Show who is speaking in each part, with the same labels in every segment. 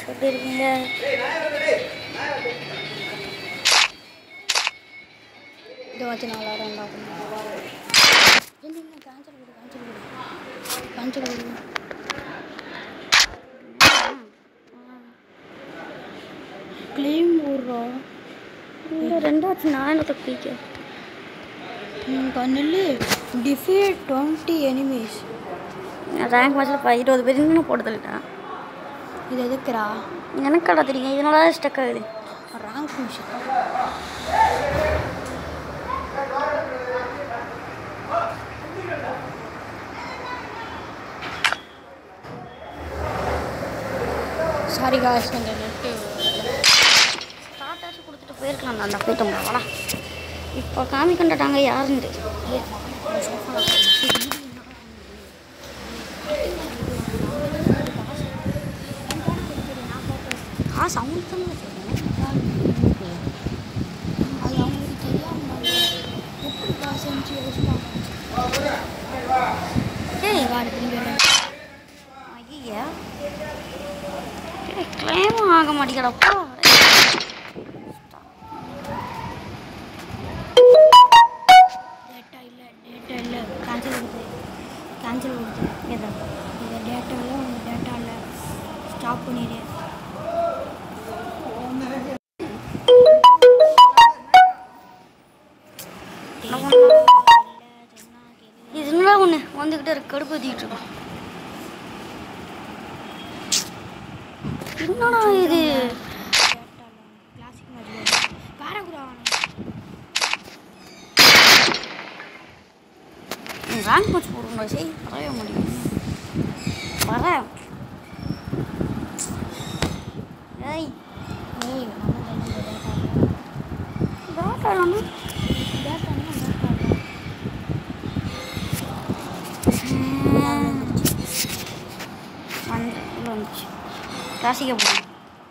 Speaker 1: எப்படி இருக்கீங்க இதை வச்சு நான் விளாட்றேன்டா என்ன காஞ்சல் விடு காஞ்சல் விடு காஞ்சல் விடு கிளீம் விட்றோம் இல்லை ரெண்டாச்சு நான் என்னத்தை பிடிக்க கண்ணில் டிஃபீட் டுவெண்ட்டி எனிமீஸ் ரேங்க் மேட்ச்சில் இப்போ இருபது பேர் இன்னும் போட்டு தள்ளிட்டேன் இது எதுக்குறா எனக்கடா தெரியும் இதனால தான் ஸ்டக் ஆகுது ரேங்க் மிஷன் சாரி காய்ஸ் கொஞ்சம் நெட்டு ஸ்டார்டாச்சும் கொடுத்துட்டு போயிருக்கலாம் அந்த போயிட்டோம் வாடா இப்போ காமிக்கண்டாங்க யாருன்னு காசு அவங்களுக்கு தான் அது அவங்களுக்கு தெரியாமல் எப்படி காசு அனுப்பிச்சு யோசிப்பாங்க ஏய் வாடு திரும்பி ஐயா கிளைமும் ஆக மாட்டேங்கிறப்பா டேட்டா இல்லை டேட்டா இல்லை கேன்சல் கொடுத்து கேன்சல் கொடுத்து எதா இந்த டேட்டா இல்லை உங்கள் டேட்டா இல்லை ஸ்டாப் பண்ணிடு இது என்னடா ஒன்று வந்துக்கிட்டே இருக்கு கடுப்பு ஊற்றிக்கிட்டு இருக்கோம் என்னடா இது ரேங்க் மேட்ச் போடணும் சரி வரவே முடியும் வரேன் ஏய் ஏய் டேட்டா இல்லைன்னா டேட்டா வந்து உள்ள வந்துச்சு கிளாசிக்காக போகணும்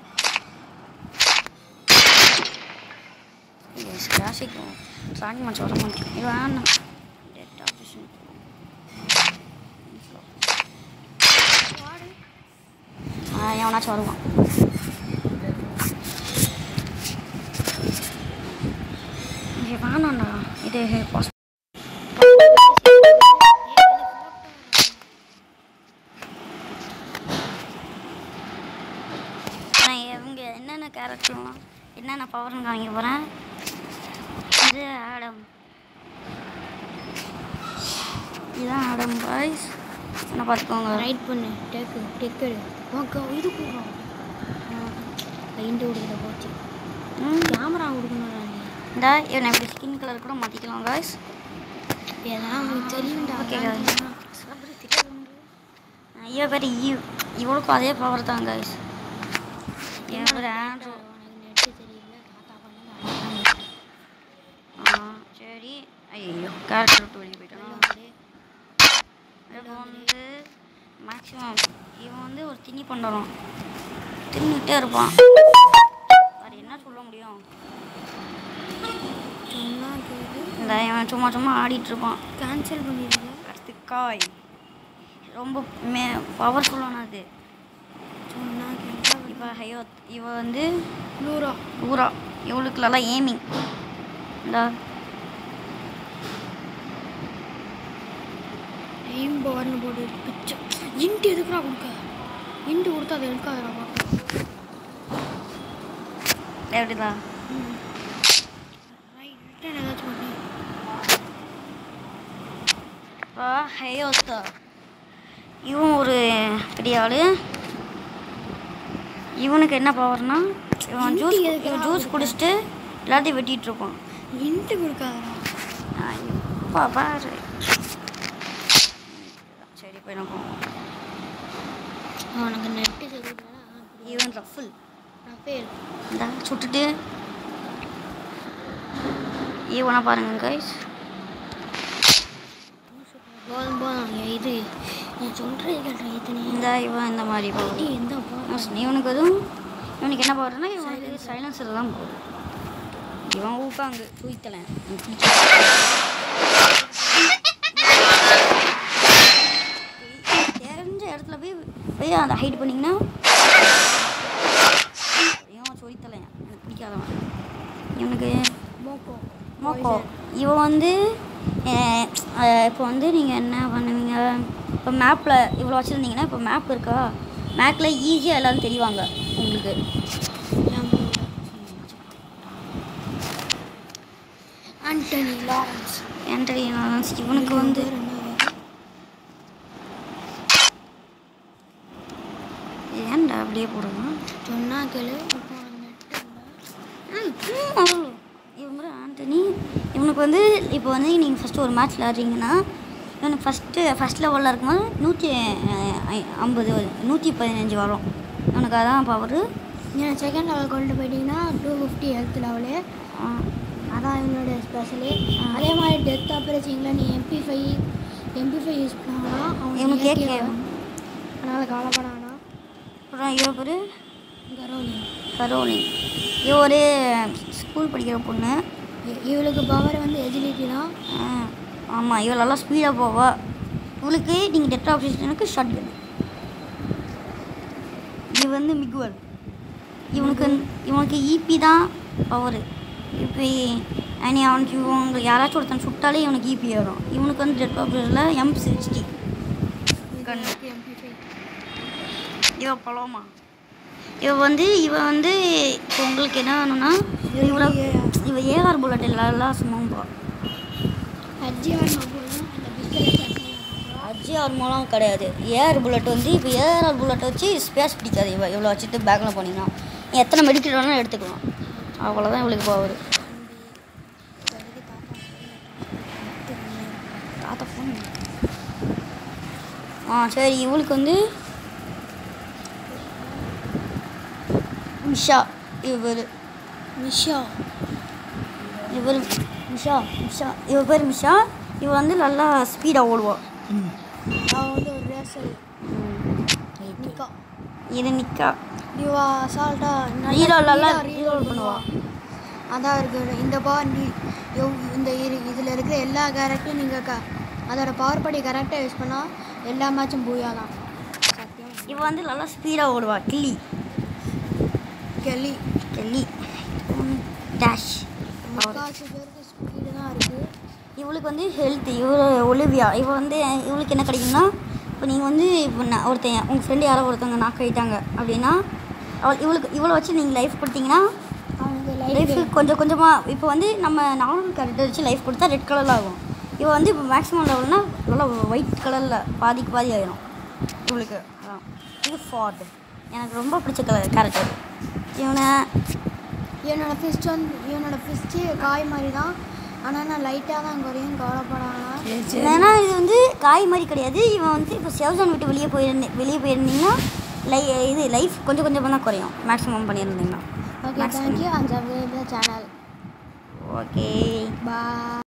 Speaker 1: எஸ் கிளாசிக் ட்ராயிங் மேட்ச் வர மாட்டேன் இது வேணாம் டெட் ஆப்ரேஷன் எவனாச்சும் வருவான் இங்கே வேணாம்டா இது பாஸ் நான் இவங்க என்னென்ன கேரக்டர்லாம் என்னென்ன பவர்னு காமிக்க போகிறேன் இது ஆடம் இதுதான் ஆடம் பாய்ஸ் என்ன பார்த்துக்கோங்க
Speaker 2: ரைட் பண்ணு டேக்கு டெக்கு ஓகே இது போடுறோம் லைண்டு கொடுக்குற போச்சு
Speaker 1: ம்
Speaker 2: கேமரா கொடுக்கணும்டா நீ
Speaker 1: இந்த இவனை இப்படி ஸ்கின் கலர் கூட மாற்றிக்கலாம் காய்ஸ்
Speaker 2: ஏன்னா உனக்கு தெரியும்டா
Speaker 1: ஓகே ஐயோ பேர் ஈ இவளுக்கும் அதே பவர் தான் காய்ஸ் என் பேர் ஆண்ட்ரூ
Speaker 2: உனக்கு நெட்டு தெரியல தாத்தா பண்ண
Speaker 1: ஆ சரி ஐயோ கேரக்டர் விட்டு வெளியே போயிட்டானா இப்போ வந்து மேக்ஸிமம் இவன் வந்து ஒரு திணி பண்ணுறான் தின்னுட்டே இருப்பான் அது என்ன சொல்ல முடியும்
Speaker 2: சொன்னா கேது
Speaker 1: இந்த இவன் சும்மா சும்மா ஆடிட்டு இருப்பான்
Speaker 2: கேன்சல் பண்ணிடுங்க
Speaker 1: அடுத்து காய் ரொம்ப மே பவர்ஃபுல்லானது
Speaker 2: சொன்னா கேட்டா
Speaker 1: இப்போ ஹையோ இவ வந்து
Speaker 2: நூறா
Speaker 1: ஊரா இவளுக்கு நல்லா ஏமிங் இந்த
Speaker 2: டைம் பவர்னு போட்டு பிச்சை இன்ட்டு எதுக்குடா கொடுக்க இன்ட்டு கொடுத்தா அது எடுக்காதடா பார்க்க
Speaker 1: எப்படிதான்
Speaker 2: ரிட்டர்ன் ஏதாச்சும் பண்ணு
Speaker 1: இப்போ ஹையோஸ்தா இவன் ஒரு பெரிய ஆள் இவனுக்கு என்ன பவர்னா இவன் ஜூஸ்
Speaker 2: இன்ட்டு எதுக்குடா
Speaker 1: இவன் ஜூஸ் குடிச்சிட்டு எல்லாத்தையும் வெட்டிட்டு இருப்பான்
Speaker 2: இன்ட்டு கொடுக்காதடா
Speaker 1: அப்பா பாரு சரி போய் நான் போவோம்
Speaker 2: அவனுக்கு நெட்டு சரியில்லை
Speaker 1: இவன் ரஃபுல்
Speaker 2: ரஃபேல்
Speaker 1: இந்த சுட்டுட்டு ஈவனை பாருங்க கைஸ்
Speaker 2: போதும் போதும் ஏய், இது நீ சொல்கிறது கேட்டேன் இத்தனை
Speaker 1: இந்த இவன் இந்த மாதிரி
Speaker 2: நீ
Speaker 1: போகுது
Speaker 2: எந்த போ
Speaker 1: இவனுக்கு எதுவும் இவனுக்கு என்ன பவர்னா இவனுக்கு சைலன்சர் தான் போகுது இவன் ஊக்காங்க தூய்த்தலன் தெரிஞ்ச இடத்துல போய் போய் அதை ஹைட் பண்ணிங்கன்னா சொரித்தலைன் எனக்கு பிடிக்காதவன் இவனுக்கு
Speaker 2: மோக்கோ
Speaker 1: மோக்கோ இவன் வந்து இப்போ வந்து நீங்கள் என்ன பண்ணுவீங்க இப்போ மேப்பில் இவ்வளோ வச்சுருந்தீங்கன்னா இப்போ மேப் இருக்கா மேப்பில் ஈஸியாக எல்லாரும் தெரிவாங்க உங்களுக்கு
Speaker 2: ஆண்டனி லாரன்ஸ்
Speaker 1: என்ட்ரி இவனுக்கு வந்து
Speaker 2: பேர் என்ன
Speaker 1: ஏன்டா அப்படியே போடுவான்
Speaker 2: சொன்னா கேளு இப்போ
Speaker 1: இவங்க ஆண்டனி இவனுக்கு வந்து இப்போ வந்து நீங்கள் ஃபஸ்ட்டு ஒரு மேட்ச் விளாட்றீங்கன்னா இவனுக்கு ஃபஸ்ட்டு ஃபஸ்ட் லெவலில் இருக்கும்போது நூற்றி ஐம்பது நூற்றி பதினஞ்சு வரும் இவனுக்கு அதான் பவரு
Speaker 2: நீங்கள் செகண்ட் லெவல் கொண்டு போயிட்டீங்கன்னா டூ ஃபிஃப்டி ஹெல்த் லெவலு அதான் இவனுடைய ஸ்பெஷலு அதே மாதிரி டெத் ஆப்பரேச்சிங்கில் நீ MP five MP five use பண்ணாங்கன்னா அவன்
Speaker 1: இவனுக்கு
Speaker 2: ஏகே
Speaker 1: ஏகே
Speaker 2: வரும். அதனால் கவலைப்பட வேணாம்
Speaker 1: அப்புறம் இவ பேர்
Speaker 2: கரோலி
Speaker 1: கரோலின் இவ ஒரு ஸ்கூல் படிக்கிற பொண்ணு
Speaker 2: இவளுக்கு பவர் வந்து எஜிலிட்டி தான்
Speaker 1: ஆமாம் இவள் நல்லா ஸ்பீடாக போவா இவளுக்கு நீங்கள் டெட் ஆப்ஷனுக்கு ஷார்ட் கன் இது வந்து மிகுவல் இவனுக்கு இவனுக்கு ஈபி தான் பவர் இப்போ அனி அவனுக்கு இவங்க யாராச்சும் ஒருத்தன் சுட்டாலே இவனுக்கு ஈபி வரும் இவனுக்கு வந்து டெட் ஆப்ஷனில் எம் சிக்ஸ்டி கண்ணு
Speaker 2: எம்பி ஃபைவ்
Speaker 1: இவ பழமா இவ வந்து இவ வந்து இப்போ உங்களுக்கு என்ன வேணும்னா இவள இவ ஏஆர் புல்லட் எல்லாம் சும்மா
Speaker 2: அஜிஆர் போடுவோம் அந்த பிஸ்டல்
Speaker 1: அஜிஆர் மூலம் கிடையாது ஏஆர் புல்லட் வந்து இப்போ ஏஆர் புல்லட் வச்சு ஸ்பேஸ் பிடிக்காது இவ இவ்வளோ வச்சுட்டு பேக்கில் போனீங்கன்னா நீ எத்தனை மெடிக்கல் வேணாலும் எடுத்துக்கலாம் அவ்வளோதான் இவளுக்கு பவர் தாத்தா ஃபோன் ஆ சரி இவளுக்கு வந்து மிஷா இவர்
Speaker 2: மிஷா
Speaker 1: இவர் மிஷா மிஷா இவ பேர் மிஷா இவ வந்து நல்லா ஸ்பீடாக ஓடுவாள்
Speaker 2: அவன் வந்து ஒரு ரேசர் நிக்கா
Speaker 1: இது நிக்கா
Speaker 2: இவா அசால்ட்டாக
Speaker 1: Reload எல்லாம் reload பண்ணுவா.
Speaker 2: அதான் இருக்கு இந்த பவர் நீ எவ்- இந்த இரு- இதில் இருக்கிற எல்லா கேரக்டரும் நீங்கள் க அதோட பவர் படி கரெக்டாக யூஸ் பண்ணால் எல்லா மேட்சும் பூயா தான் சத்தியம்
Speaker 1: இவ வந்து நல்லா ஸ்பீடாக ஓடுவா கிள்ளி
Speaker 2: கெல்லி
Speaker 1: கிள்ளி டேஷ்
Speaker 2: முக்காசு பேருக்கு ஸ்பீடு தான் இருக்குது
Speaker 1: இவளுக்கு வந்து ஹெல்த் இவள் ஒலிவியா இவ வந்து இவளுக்கு என்ன கிடைக்கும்னா இப்போ நீங்கள் வந்து இப்போ நான் ஒருத்தன் உங்கள் ஃப்ரெண்டு யாரோ ஒருத்தவங்க நாக் ஆகிட்டாங்க அப்படின்னா அவள் இவளுக்கு இவளை வச்சு நீங்கள் லைஃப் கொடுத்தீங்கன்னா
Speaker 2: அவனுக்கு
Speaker 1: லைஃப்
Speaker 2: லைஃப்
Speaker 1: கொஞ்சம் கொஞ்சமாக இப்போ வந்து நம்ம நார்மல் கேரக்டர் வச்சு லைஃப் கொடுத்தா ரெட் கலரில் ஆகும் இவ வந்து இப்போ மேக்ஸிமம் லெவல்னா நல்லா ஒயிட் கலரில் பாதிக்கு பாதி ஆயிரும் இவளுக்கு அதான் இது ஃபார்டு எனக்கு ரொம்ப பிடிச்ச கலர் கேரக்டர் இவனை
Speaker 2: இவனோட ஃபிஸ்ட் வந்து இவனோட ஃபிஸ்ட்டு காய் மாதிரி தான் ஆனால் நான் லைட்டாக தான் குறையும் கவலைப்படாமல்
Speaker 1: ஏன்னா இது வந்து காய் மாதிரி கிடையாது இவன் வந்து இப்போ செவ்சான் விட்டு வெளியே போயிருந்தே வெளியே போயிருந்தீங்கன்னா லை இது லைஃப் கொஞ்சம் கொஞ்சமாக தான் குறையும் மேக்ஸிமம் பண்ணியிருந்தீங்கன்னா
Speaker 2: ஓகே தேங்க்யூ அந்த சேனல்
Speaker 1: ஓகே
Speaker 2: பாய்